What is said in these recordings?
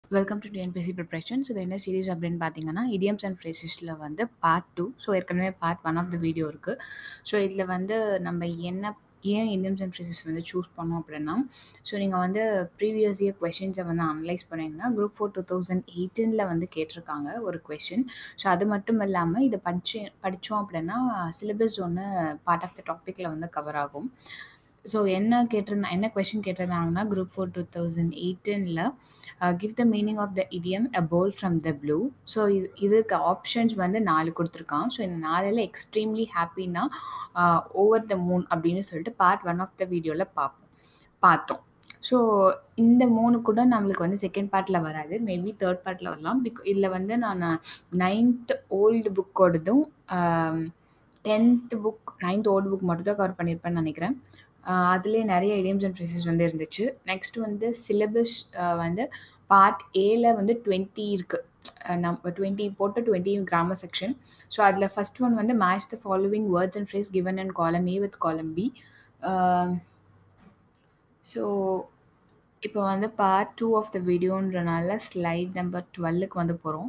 Welcome to TNPSC preparation. So இது என்ன series அப்படின்னு பார்த்தீங்கன்னா, இடியம்ஸ் அண்ட் ஃப்ரேசஸ்ல வந்து பார்ட் 2. ஸோ ஏற்கனவே பார்ட் 1 ஆஃப் த வீடியோ இருக்கு. ஸோ இதில வந்து நம்ம என்ன ஏன் இடியம்ஸ் அண்ட் ஃப்ரேசஸ் வந்து சூஸ் பண்ணோம் அப்படின்னா, ஸோ நீங்க வந்து ப்ரீவியஸ் இயர் கொஸ்டின்ஸ வந்து அனலைஸ் பண்ணீங்கன்னா, குரூப் 4 2018ல வந்து கேட்டிருக்காங்க ஒரு கொஸ்டின். ஸோ அது மட்டும் இல்லாம இத படிச்சு படிச்சோம் அப்படின்னா, சிலபஸ் ஒண்ணு பார்ட் ஆஃப் த டாபிக்ல வந்து கவர் ஆகும். ஸோ என்ன கேட்டிருந்தா என்ன கொஸ்டின் கேட்டிருந்தாங்கன்னா, குரூப் 4 2018ல uh give the meaning of the idiom a bolt from the blue. So இது இதுக்கு ஆப்ஷன்ஸ் வந்து 4 குடுத்துருக்கான். ஸோ இந்த 4ல எக்ஸ்ட்ரீம்லி ஹேப்பினா அ ஓவர் த மூன் அப்படின்னு சொல்லிட்டு பார்ட் 1 ஆஃப் த வீடியோல பார்ப்போம் பார்த்தோம். ஸோ இந்த 3 கூட நம்மளுக்கு வந்து செகண்ட் பார்ட்ல வராது. மேபி தேர்ட் பார்ட்ல வரலாம். பிக் இதில வந்து நானு 9த் ஓல்டு புக்கோடதும், அ 10த் புக் 9த் ஓல்டு புக் மட்டும் தான் கவர் பண்ணியிருப்பேன்னு நெனைக்கிறேன். அ அதிலேயே நெறைய இடியம்ஸ் அண்ட் ஃப்ரேசஸ் வந்து இருந்துச்சு. நெக்ஸ்ட் வந்து சிலபஸ் அ வந்து பார்ட் ஏல வந்து 20 இருக்கு. அ நம் 20 போட்டு 20 கிராமர் செக்ஷன். ஸோ அதில ஃபர்ஸ்ட் ஒன் வந்து match the following words and phrase given in column A with column B. Uh so இப்போ வந்து பார்ட் 2 ஆஃப் த வீடியோன்றனால ஸ்லைட் நம்பர் 12க்கு வந்து போறோம்.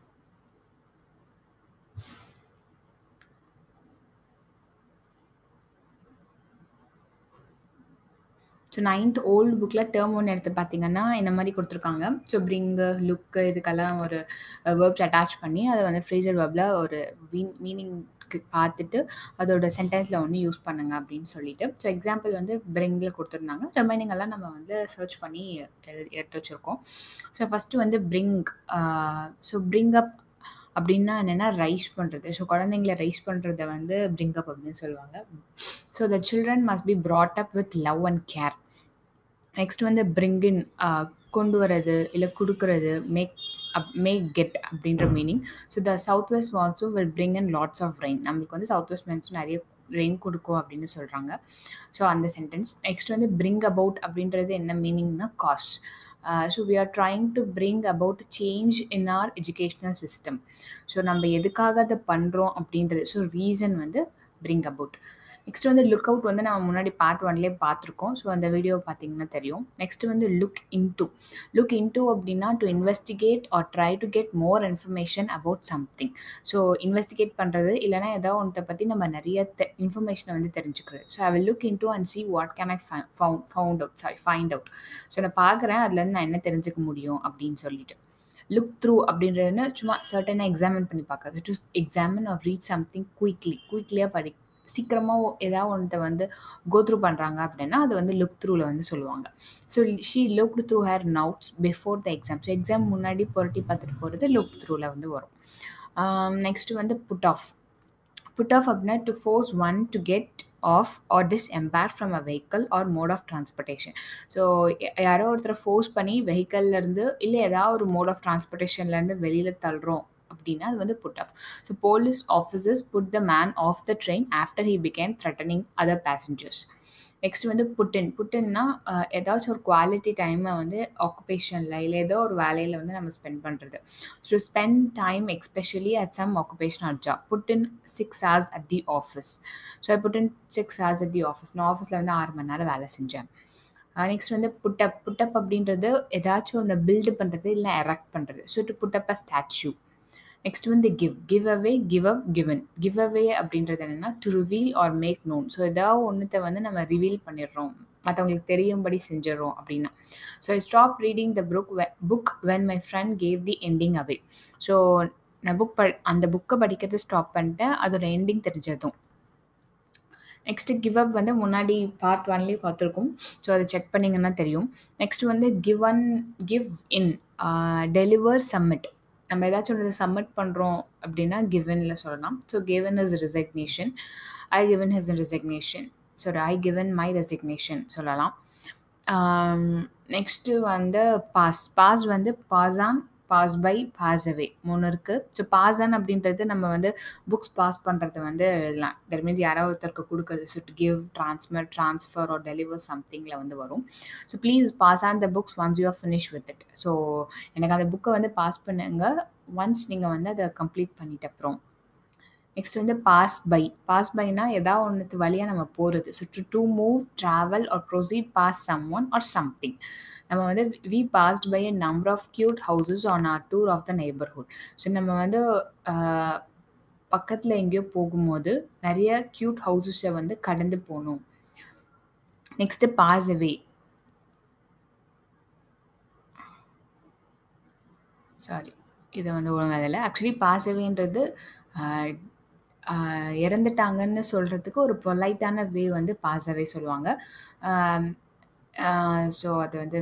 ஸோ 9த் ஓல்டு புக்ல டெர்ம் 1 எடுத்து பார்த்தீங்கன்னா, இந்த மாரி குடுத்துருக்காங்க. ஸோ பிரிங்கு, லுக்கு இதுக்கெல்லாம் ஒரு வெர்ப்ஸ் அட்டாச் பண்ணி அத வந்து ஃப்ரேசல் வெர்ப்ல ஒரு மீன் மீனிங்க்கு பார்த்துட்டு, அதோட சென்டென்ஸ்ல வந்து யூஸ் பண்ணுங்க அப்படின்னு சொல்லிட்டு. ஸோ எக்ஸாம்பிள் வந்து பிரிங்ல குடுத்துருந்தாங்க. ரிமைனிங் எல்லாம் நம்ம வந்து சர்ச் பண்ணி எ எடுத்து வச்சிருக்கோம். ஸோ ஃபர்ஸ்ட்டு வந்து bring uh so bring up அப்படின்னா என்னன்னா, ரைஸ் பண்றது. ஸோ குழந்தைங்கள ரைஸ் பண்றத வந்து பிரிங் அப் அப்படின்னு சொல்லுவாங்க. So the children must be brought up with love and care. Next வந்து பிரிங் இன் அ கொண்டு வரது, இல்ல குடுக்குறது, மேக் அப் மேக் கெட் அப்படின்ற மீனிங். So the south west monsoon will bring in lots of rain. நம்மளுக்கு வந்து சவுத் வெஸ்ட் மான்சூன் நெறைய ரெயின் குடுக்கும் அப்படின்னு சொல்றாங்க. ஸோ அந்த சென்டென்ஸ். நெக்ஸ்ட் வந்து பிரிங் அபவுட் அப்படின்றது என்ன மீனிங்னா cause. Uh so we are trying to bring about change in our educational system. So நம்ம எதுக்காக அத பண்றோம் அப்படின்றது. ஸோ ரீசன் வந்து பிரிங் அபவுட். நெக்ஸ்ட் வந்து லுக் அவுட் வந்து நம்ம முன்னாடி பார்ட் 1லயே பார்த்துருக்கோம். ஸோ அந்த வீடியோ பார்த்தீங்கன்னா தெரியும். நெக்ஸ்ட் வந்து லுக் இன்டூ. லுக் இன்டூ அப்படின்னா to investigate or try to get more information about something. So investigate பண்றது, இல்லன்னா ஏதோ ஒண்ணத்த பத்தி நம்ம நெறைய தெ இன்ஃபர்மேஷன வந்து தெரிஞ்சுக்கிறது. So I will look into and see what can I ஃப found found out sorry find out. So நான் பார்க்குறேன். அதுலேருந்து நான் என்ன தெரிஞ்சுக்க முடியும் அப்படின்னு சொல்லிட்டு. லுக் த்ரூ அப்படின்றதுன்னா சும்மா சர்டனா எக்ஸாமின் பண்ணி பார்க்கறது. To examine or read something quickly. குயிக்லியா படி சீக்கிரமா ஏதாவது ஒண்ணத்த வந்து கோ த்ரூ பண்றாங்க அப்படின்னா, அது வந்து லுக் த்ரூல வந்து சொல்லுவாங்க. So she looked through her notes before the exam. So exam முன்னாடி புரட்டி பார்த்துட்டு போறது லுக் த்ரூல வந்து வரும். அ நெக்ஸ்ட் வந்து புட் ஆஃப். புட் ஆஃப் அப்படின்னா to force one to get off or disembark from a vehicle or mode of transportation. So யாரோ ஒருத்தர ஃபோர்ஸ் பண்ணி வெஹிக்கிள்ல இருந்து இல்ல ஏதாவது ஒரு மோட் ஆஃப் டிரான்ஸ்போர்டேஷன்லேருந்து வெளியில தள்ளுறோம் அப்படின்னா, அது வந்து put off. So police officers put the man off the train after he became threatening other passengers. Next வந்து புட் இன். புட் இன்னா அ ஏதாச்சும் ஒரு குவாலிட்டி டைம வந்து ஆக்குபேஷன்ல இல்ல ஏதோ ஒரு வேலையில வந்து நம்ம ஸ்பெண்ட் பண்றது. So spend time especially at some occupation or job. Put in 6 hours at the office. So I put in 6 hours at the office. நான் ஆஃபீஸ்ல வந்து 6 மணி நேரம் வேலை செஞ்சேன். அ நெக்ஸ்ட் வந்து புட் அப். புட் அப் அப்படின்றது ஏதாச்சும் ஒண்ணு பில்ட் பண்றது, இல்ல எரெக்ட் பண்றது. So to put up a statue. Next வந்து give. Give away, give up, given. Give away அப்படின்றது என்னன்னா, two reveal or make known. So ஏதாவது ஒண்ணத்த வந்து நம்ம ரிவீல் பண்ணிடுறோம். மத்தவங்களுக்கு தெரியும்படி செஞ்சுடுறோம் அப்படின்னா. So I stopped reading the book வெ book when my friend gave the ending away. So நான் புக் ப அந்த புக்க படிக்கிறத ஸ்டாப் பண்ணிட்டேன். அதோட எண்டிங் தெரிஞ்சதும். நெக்ஸ்ட் கிவ் அப் வந்து முன்னாடி பார்ட் 1லயே பார்த்துருக்கோம். ஸோ அத செக் பண்ணீங்கன்னா தெரியும். நெக்ஸ்ட் வந்து given give in uh deliver, submit. நம்ம ஏதாச்சும் ஒண்ணு சப்மிட் பண்றோம் அப்படின்னா, கிவன்ல சொல்லலாம். So given is resignation. I given his resignation. Sorry I given my resignation சொல்லலாம். அம் நெக்ஸ்ட் வந்து பாஸ். பாஸ் வந்து pass on, pass by, pass away 3 இருக்கு. ஸோ பாஸ் ஆன் அப்படின்றது நம்ம வந்து புக்ஸ் பாஸ் பண்றது வந்து எழுதலாம். தட் மீன்ஸ் யாராவது ஒருத்தருக்கு குடுக்குறது. So to give, transmit, transfer or deliver சம்திங்ல வந்து வரும். So please pass on the books once you are finish with it. So எனக்கு அந்த புக்க வந்து பாஸ் பண்ணுங்க. ஒன்ஸ் நீங்க வந்து அத கம்ப்ளீட் பண்ணிட்ட அப்புறம். நெக்ஸ்ட் வந்து பாஸ் பை பாஸ் பைனா ஏதா ஒன்றுத்து வழியாக நம்ம போகிறது so to to move travel or proceed pass someone or something நம்ம வந்து we passed by a number of cute houses on our tour of the neighbourhood so நம்ம வந்து பக்கத்தில் எங்கேயோ போகும்போது நிறைய க்யூட் ஹவுசஸை வந்து கடந்து போகணும் நெக்ஸ்ட்டு பாஸ் அவே சாரி இதை வந்து ஒழுங்காக அதில் ஆக்சுவலி பாஸ் அவேன்றது இறந்துட்டாங்கன்னு சொல்கிறதுக்கு ஒரு பொலைட்டான வே வந்து பாஸ் அவே சொல்லுவாங்க ஸோ அது வந்து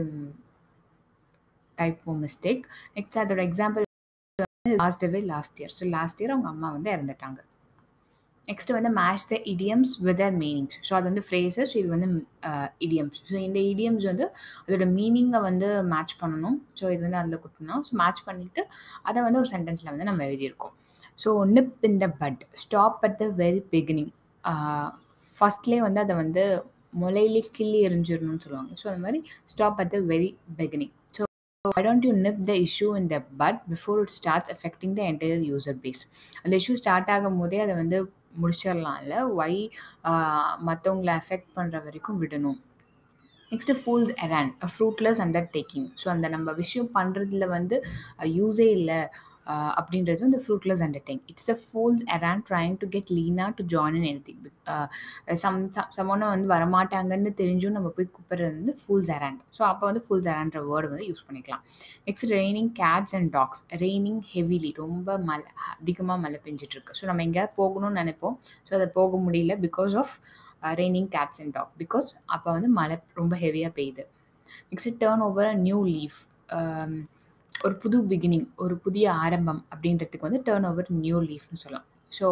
டைப் மிஸ்டேக் நெக்ஸ்ட் அதோட example last away last year so last year அவங்க அம்மா வந்து இறந்துட்டாங்க நெக்ஸ்ட் வந்து match the idioms with their meanings so அது வந்து ஃப்ரேசஸ் இது வந்து இடியம்ஸ் ஸோ இந்த இடியம்ஸ் வந்து அதோட மீனிங்கை வந்து மேட்ச் பண்ணணும் ஸோ இது வந்து அதில் கொடுக்கணும் ஸோ மேட்ச் பண்ணிவிட்டு அதை வந்து ஒரு சென்டென்ஸில் வந்து நம்ம எழுதியிருக்கோம் so nip in the bud stop at the very beginning ஃபஸ்ட்லேயே வந்து அதை வந்து முளையிலே கிள்ளி எரிஞ்சிடணும்னு சொல்லுவாங்க ஸோ அந்த மாதிரி stop at the very beginning so why don't you nip the issue in the bud before it starts affecting the entire user base அந்த issue start ஆகும் போதே அதை வந்து முடிச்சிடலாம்ல ஒய் மற்றவங்களை அஃபெக்ட் பண்ணுற வரைக்கும் விடணும் next fool's errand uh fruitless undertaking so அந்த நம்ம விஷயம் பண்ணுறதுல வந்து யூஸே இல்லை அப்படின்றது வந்து fruitless undertaking it's a fool's errand trying to get Leena to join in anything some சமொன்னை வந்து வரமாட்டாங்கன்னு தெரிஞ்சும் நம்ம போய் கூப்பிட்றது வந்து ஃபூல்ஸ் எராண்ட் ஸோ அப்போ வந்து ஃபூல்ஸ் எரான்ற வேர்டு வந்து யூஸ் பண்ணிக்கலாம் next raining cats and dogs raining heavily ரொம்ப மழை அதிகமாக மழை பெஞ்சிட்ருக்கு ஸோ நம்ம எங்கேயாவது போகணும்னு நினைப்போம் ஸோ அதை போக முடியல because of raining cats and dog because அப்போ வந்து மழை ரொம்ப ஹெவியாக பெய்யுது next turn over a new leaf ஒரு புது பிகினிங் ஒரு புதிய ஆரம்பம் அப்படின்றதுக்கு வந்து டேர்ன் ஓவர் நியூ லீஃப்னு சொல்லலாம் ஸோ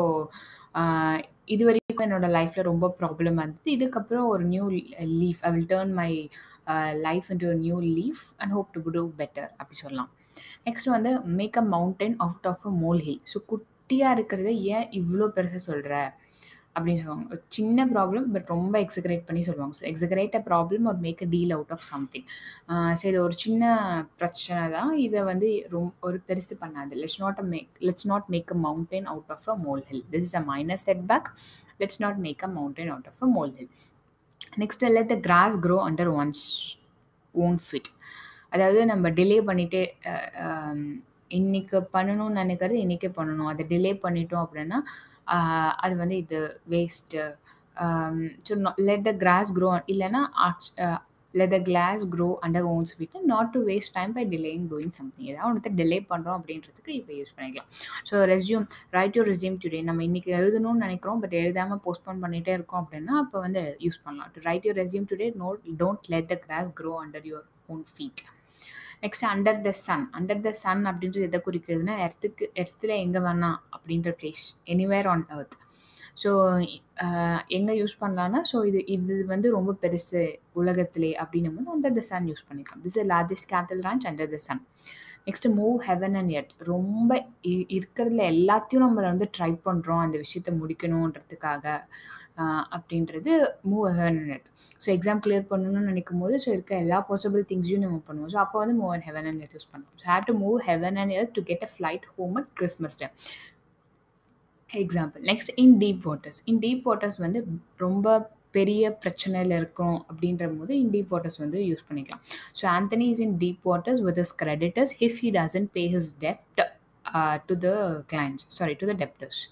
இது வரைக்கும் என்னோடய லைஃப்பில் ரொம்ப ப்ராப்ளமாக இருந்தது இதுக்கப்புறம் ஒரு new leaf I will turn my life into new leaf and hope to do better அப்படி சொல்லலாம் நெக்ஸ்ட் வந்து make a mountain out of a molehill so குட்டியாக இருக்கிறத ஏன் இவ்வளோ பெருசாக சொல்கிற அப்படின்னு சொல்லுவாங்க ஒரு சின்ன ப்ராப்ளம் பட் ரொம்ப எக்ஸகரேட் பண்ணி சொல்லுவாங்க ஸோ எக்ஸகரேட் அ ப்ராப்ளம் ஒரு make a deal out of something so இது ஒரு சின்ன பிரச்சனை தான் இதை வந்து ரொம்ப ஒரு பெருசு பண்ணாது let's not uh make let's not make a mountain out of a molehill this is a minor setback let's not make a mountain out of a molehill next let the grass grow under ones own feet அதாவது நம்ம delay பண்ணிகிட்டே இன்றைக்கி பண்ணணும்னு நினைக்கிறது இன்றைக்கே பண்ணணும் அதை delay பண்ணிட்டோம் அப்படின்னா அது வந்து இது waste so let the grass grow இல்லைன்னா let the glass grow under ones வீட்டு not to waste time by delaying doing something ஏதாவது ஒன்று டிலே பண்ணுறோம் அப்படின்றதுக்கு இப்போ யூஸ் பண்ணிக்கலாம் so resume right you resume today நம்ம இன்றைக்கி எழுதணும்னு நினைக்கிறோம் பட் எழுதாமல் போஸ்ட்போன் பண்ணிகிட்டே இருக்கோம் அப்படின்னா அப்போ வந்து யூஸ் பண்ணலாம் to write you resume today note don't let the grass grow under your own feet next under the sun under the sun அப்படின்றது எதை குறிக்கிறதுனா எர்த்துக்கு எர்த்தில் எங்கே வேணாம் அப்படின்ற place anywhere on earth so எங்கே யூஸ் பண்ணலான்னா ஸோ இது இது வந்து ரொம்ப பெருசு உலகத்திலே அப்படின்னும் போது அண்டர் த சன் யூஸ் பண்ணிக்கலாம் this is largest capital ranch under the sun next move heaven and earth ரொம்ப இருக்கிறதுல எல்லாத்தையும் நம்ம வந்து ட்ரை பண்ணுறோம் அந்த விஷயத்த முடிக்கணுன்றதுக்காக அப்படின்றது move heaven and earth so exam clear பண்ணணும்னு நினைக்கும் போது ஸோ இருக்க எல்லா பாசிபிள் திங்ஸையும் நம்ம பண்ணுவோம் ஸோ அப்போ வந்து move and heaven and earth use பண்ணுவோம் so have to move heaven and earth to get a flight home at Christmas time example next in deep waters in deep waters வந்து ரொம்ப பெரிய பிரச்சனையில் இருக்கோம் அப்படின்ற போது இன் டீப் வாட்டர்ஸ் வந்து use பண்ணிக்கலாம் so Anthony is in deep waters with is creditors if he doesn't pay his டெப்ட் to the clients sorry to the debtors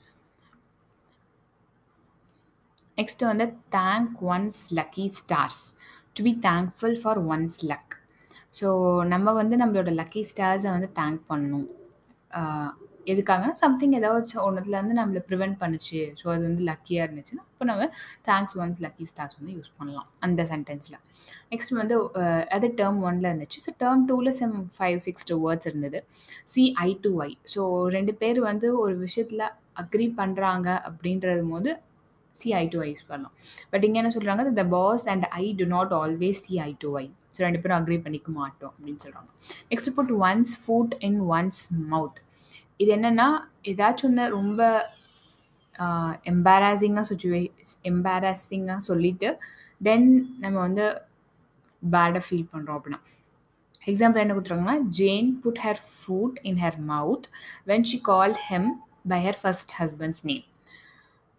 next வந்து thank one's lucky stars to be thankful for one's luck so நம்ம வந்து நம்மளோட lucky ஸ்டார்ஸை வந்து thank பண்ணணும் எதுக்காக something ஏதாவது ஒன்றுத்துலேருந்து நம்மளை ப்ரிவெண்ட் பண்ணுச்சு ஸோ அது வந்து லக்கியாக இருந்துச்சுன்னா இப்போ நம்ம தேங்க்ஸ் ஒன்ஸ் லக்கி ஸ்டார்ஸ் வந்து யூஸ் பண்ணலாம் அந்த சென்டென்ஸில் நெக்ஸ்ட் வந்து அது டேர்ம் ஒனில் இருந்துச்சு ஸோ டேர்ம் டூவில் sem five six two words இருந்தது see I to eye so ரெண்டு பேர் வந்து ஒரு விஷயத்தில் அக்ரி பண்ணுறாங்க அப்படின்றது போது see I to I use பண்ணலாம் பட் இங்கே என்ன சொல்கிறாங்க the boss and I do not always see I to I so ரெண்டு பேரும் அக்ரி பண்ணிக்க மாட்டோம் அப்படின்னு சொல்கிறாங்க next put one's foot in one's mouth இது என்னென்னா ஏதாச்சும் ஒன்று ரொம்ப எம்பாராசிங்காக சுச்சுவே எம்பாராசிங்காக சொல்லிவிட்டு தென் நம்ம வந்து பேடாக ஃபீல் பண்ணுறோம் அப்படின்னா எக்ஸாம்பிள் என்ன கொடுத்துருக்காங்கன்னா Jane put her foot in her mouth when she call him by her first husband's name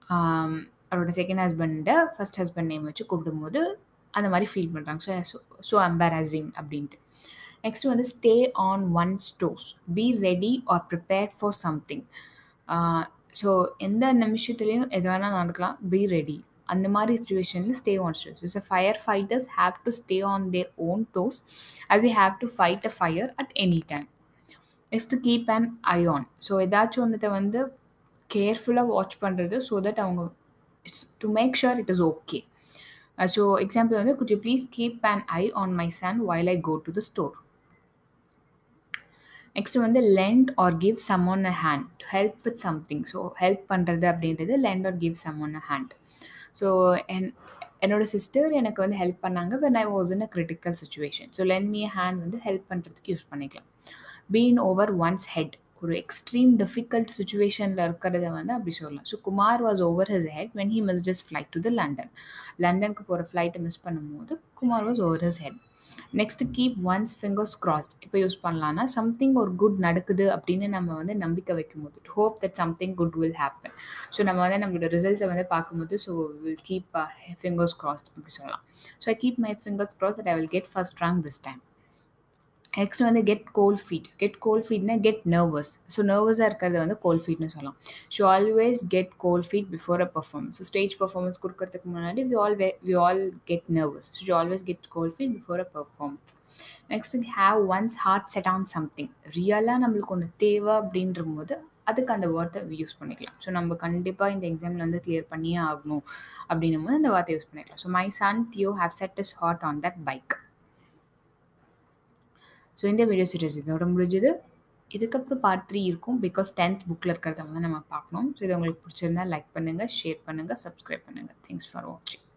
ஆம், அவரோட செகண்ட் ஹஸ்பண்ட ஃபர்ஸ்ட் ஹஸ்பண்ட் நேம் வச்சு கூப்பிடும்போது அந்த மாதிரி ஃபீல் பண்ணுறாங்க ஸோ ஸோ அம்பாரசிங் அப்படின்ட்டு நெக்ஸ்ட் வந்து stay on one's toes be ready or prepare for something so எந்த நிமிஷத்துலையும் எது வேணால் நடக்கலாம் பி ரெடி அந்த மாதிரி சுச்சுவேஷனில் stay on toes so fire fighters have to stay on their own toes as they have to fight a fire at any time next keep an eye on so ஏதாச்சும் ஒன்றத்தை வந்து கேர்ஃபுல்லாக watch பண்ணுறது so that அவங்க it's to make sure it is okay so example வந்து could you please keep an eye on my son while I go to the store next வந்து lend or give someone a hand to help with something so help பண்ணுறது அப்படின்றது lend or give someone a hand so என் என்னோட sister எனக்கு வந்து help பண்ணாங்க when I was in a critical situation so lend me hand வந்து help பண்ணுறதுக்கு use பண்ணிக்கலாம் been over one's head ஒரு எக்ஸ்ட்ரீம் டிஃபிகல்ட் சுச்சுவேஷனில் இருக்கிறத வந்து அப்படி சொல்லலாம் so Kumar was over his head when he miss just flight to the London லண்டனுக்கு போகிற ஃப்ளைட்டை மிஸ் பண்ணும்போது Kumar was over his head next keep one's fingers crossed இப்போ யூஸ் பண்ணலான்னா சம்திங் ஒரு குட் நடக்குது அப்படின்னு நம்ம வந்து நம்பிக்கை வைக்கும்போது hope that something good will happen so நம்ம வந்து நம்மளோட ரிசல்ட்ஸை வந்து பார்க்கும்போது so will keep fingers crossed அப்படி சொல்லலாம் so I keep my fingers crossed that I will get first rank this time next வந்து get cold feet get cold ஃபீட்னா கெட் நர்வஸ் ஸோ நர்வஸாக இருக்கிறத வந்து கோல்ட் ஃபீட்னு சொல்லலாம் so always get cold feet before a performance so stage performance கொடுக்கறதுக்கு முன்னாடி we all we all get nervous so always get cold feet before a performance next have one's heart set on something ரியலாக நம்மளுக்கு ஒன்று தேவை அப்படின்ற போது அதுக்கு அந்த வார்த்தை யூஸ் பண்ணிக்கலாம் ஸோ நம்ம கண்டிப்பாக இந்த எக்ஸாமில் வந்து கிளியர் பண்ணியே ஆகணும் அப்படின்னும் போது அந்த வார்த்தை யூஸ் பண்ணிக்கலாம் so my son Theo have set is heart on that bike so இந்த வீடியோ சீரிஸ் இதோட முடிஞ்சது இதுக்கப்புறம் பார்ட் த்ரீ இருக்கும் பிகாஸ் டென்த் புக்கில் இருக்கிறத வந்து நம்ம பார்க்கணும் ஸோ இது உங்களுக்கு பிடிச்சிருந்தா லைக் பண்ணுங்கள் ஷேர் பண்ணுங்கள் சப்ஸ்கிரைப் பண்ணுங்கள் தேங்க்ஸ் ஃபார் வாட்சிங்